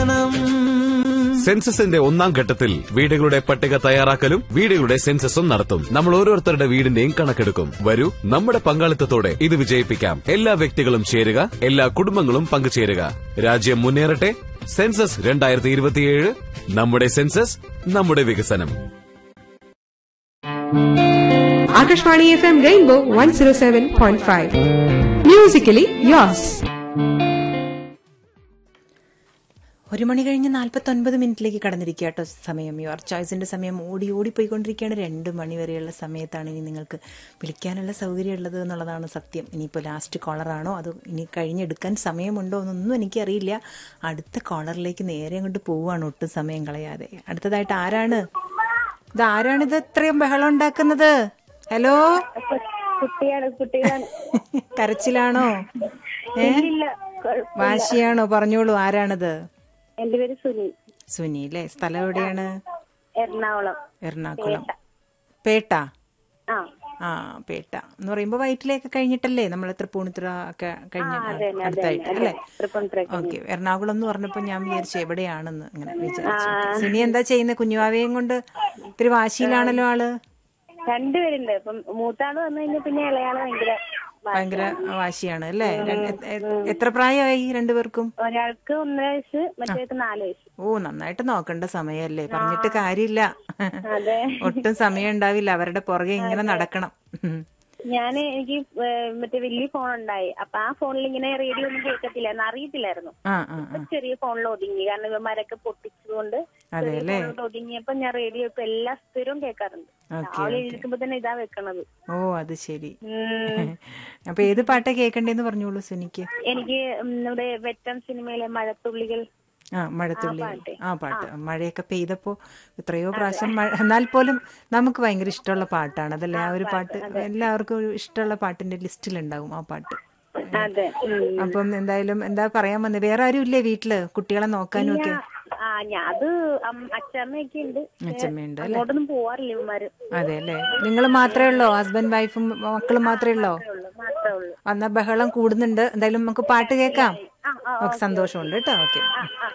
വികസനം സെൻസസിന്റെ ഒന്നാം ഘട്ടത്തിൽ വീടുകളുടെ പട്ടിക തയ്യാറാക്കലും വീടുകളുടെ സെൻസസും നടത്തും നമ്മൾ ഓരോരുത്തരുടെ വീടിന്റെയും കണക്കെടുക്കും വരൂ നമ്മുടെ പങ്കാളിത്തത്തോടെ ഇത് വിജയിപ്പിക്കാം എല്ലാ വ്യക്തികളും ചേരുക എല്ലാ കുടുംബങ്ങളും പങ്കുചേരുക രാജ്യം മുന്നേറട്ടെ സെൻസസ് രണ്ടായിരത്തി ഇരുപത്തിയേഴ് നമ്മുടെ സെൻസസ് നമ്മുടെ വികസനം Akashvani FM Rainbow 107.5. Musically yours. ഒരു മണി കഴിഞ്ഞ് നാൽപ്പത്തൊൻപത് മിനിറ്റിലേക്ക് കടന്നിരിക്കുക കേട്ടോ സമയം യുവർ ചോയ്സിന്റെ സമയം ഓടി ഓടി പോയിക്കൊണ്ടിരിക്കുകയാണ് രണ്ട് മണി വരെയുള്ള സമയത്താണ് ഇനി നിങ്ങൾക്ക് വിളിക്കാനുള്ള സൗകര്യം ഉള്ളത് എന്നുള്ളതാണ് സത്യം ഇനിയിപ്പോൾ ലാസ്റ്റ് കോളറാണോ അതോ ഇനി കഴിഞ്ഞെടുക്കാൻ സമയമുണ്ടോ എന്നൊന്നും എനിക്കറിയില്ല അടുത്ത കോളറിലേക്ക് നേരെ അങ്ങോട്ട് പോവുകയാണ് ഒട്ടും സമയം കളയാതെ അടുത്തതായിട്ട് ആരാണ് ഇത് ആരാണ് ഇത് ഇത്രയും ബഹളം ഉണ്ടാക്കുന്നത് ഹലോ കുട്ടിയാണ് കുട്ടികളാണ് കരച്ചിലാണോ ഏ ഇല്ല കുഴ- വാശിയാണോ പറഞ്ഞോളൂ ആരാണത് എന്റെ പേര് സുനി സുനി അല്ലേ സ്ഥലം എവിടെയാണ് എറണാകുളം എറണാകുളം പേട്ട ആ ആ പേട്ട എന്ന് പറയുമ്പോ വയറ്റിലേക്ക് കഴിഞ്ഞിട്ടല്ലേ നമ്മൾ തൃപ്പൂണിത്തുറ ഒക്കെ കഴിഞ്ഞ അടുത്തായിട്ട് അല്ലേ തൃപ്പൂണിത്തുറ ഓക്കെ എറണാകുളം എന്ന് പറഞ്ഞപ്പോ ഞാൻ വിചാരിച്ചു എവിടെയാണെന്ന് ഇങ്ങനെ വിചാരിച്ചു സിനി എന്താ ചെയ്യുന്നത് കുഞ്ഞുവാവയും കൊണ്ട് ഇത്തിരി വാശിയിലാണല്ലോ ആള് രണ്ടുപേരുണ്ട് ഇപ്പം മൂത്താള് വന്നു കഴിഞ്ഞാൽ പിന്നെ ഇളയാള് ഭയങ്കര വാ- ഭയങ്കര വാശിയാണ് അല്ലേ രണ്ട്- എ- എ- എത്ര പ്രായമായി രണ്ടുപേർക്കും ഒരാൾക്ക് ഒന്നര വയസ്സ് മറ്റേക്ക് നാല് വയസ്സ് ഓ നന്നായിട്ട് നോക്കേണ്ട സമയമല്ലേ പറഞ്ഞിട്ട് കാര്യമില്ല അതെ ഒട്ടും സമയം ഉണ്ടാവില്ല അവരുടെ പുറകെ ഇങ്ങനെ നടക്കണം ഉം. ഞാൻ എനിക്ക് ഏഹ്, മറ്റേ വലിയ ഫോൺ ഉണ്ടായി അപ്പൊ ആ ഫോണിൽ ഇങ്ങനെ റേഡിയോ ഒന്നും കേൾക്കത്തില്ലായിരുന്നു അറിയത്തില്ലായിരുന്നു ആ ആ ഇപ്പൊ ആ ചെറിയ ഫോണിൽ ഒതുങ്ങി കാരണം ഇവന്മാരൊക്കെ പൊട്ടിച്ചതുകൊണ്ട് അതെ അല്ലേ ഫോണിലോട്ട് ഒതുങ്ങിയപ്പോ ഞാൻ റേഡിയോ ഇപ്പൊ എല്ലാ സ്ഥിരവും കേൾക്കാറുണ്ട് ഓക്കെ രാവിലെ എഴുതിക്കുമ്പോ തന്നെ ഇതാ വെക്കണത് ഓ അത് ശരി ഉം. അപ്പൊ ഏത് പാട്ടാ കേൾക്കണ്ടേന്ന് പറഞ്ഞോളൂ സുനിക്ക് എനിക്ക് ഉം നമ്മുടെ വെറ്റം സിനിമയിലെ മഴത്തുള്ളികൾ ആ മഴത്തുള്ളി ആ പാട്ട് മഴയൊക്കെ പെയ്തപ്പോ എത്രയോ പ്രാവശ്യം മഴ എന്നാൽ പോലും നമുക്ക് ഭയങ്കര ഇഷ്ടമുള്ള പാട്ടാണ് അതല്ലേ ആ ഒരു പാട്ട് എല്ലാവർക്കും ഒരു ഇഷ്ടമുള്ള പാട്ടിന്റെ ലിസ്റ്റിലുണ്ടാവും ആ പാട്ട് അതെ ഉം. അപ്പം എന്തായാലും എന്താ പറയാൻ വന്നത് വേറെ ആരും ഇല്ലേ വീട്ടില് കുട്ടികളെ നോക്കാനും ഒക്കെ ആ ഞാൻ അത് അം- അച്ഛമ്മയൊക്കെ ഉണ്ട് അച്ഛമ്മയുണ്ട് അല്ലേ അങ്ങോട്ടൊന്നും പോവാറില്ല ഇവന്മാര് അതെ അല്ലേ നിങ്ങൾ മാത്രമേ ഉള്ളോ ഹസ്ബൻഡ് വൈഫും മക്കളും മാത്രമേ ഉള്ളോ ഉള്ളു മാത്രമേ ഉള്ളൂ വന്ന ബഹളം കൂടുന്നുണ്ട് എന്തായാലും നമുക്ക് പാട്ട് കേൾക്കാം ആ ആ ഓക്കെ സന്തോഷമുണ്ട് കേട്ടോ ഓക്കെ ആ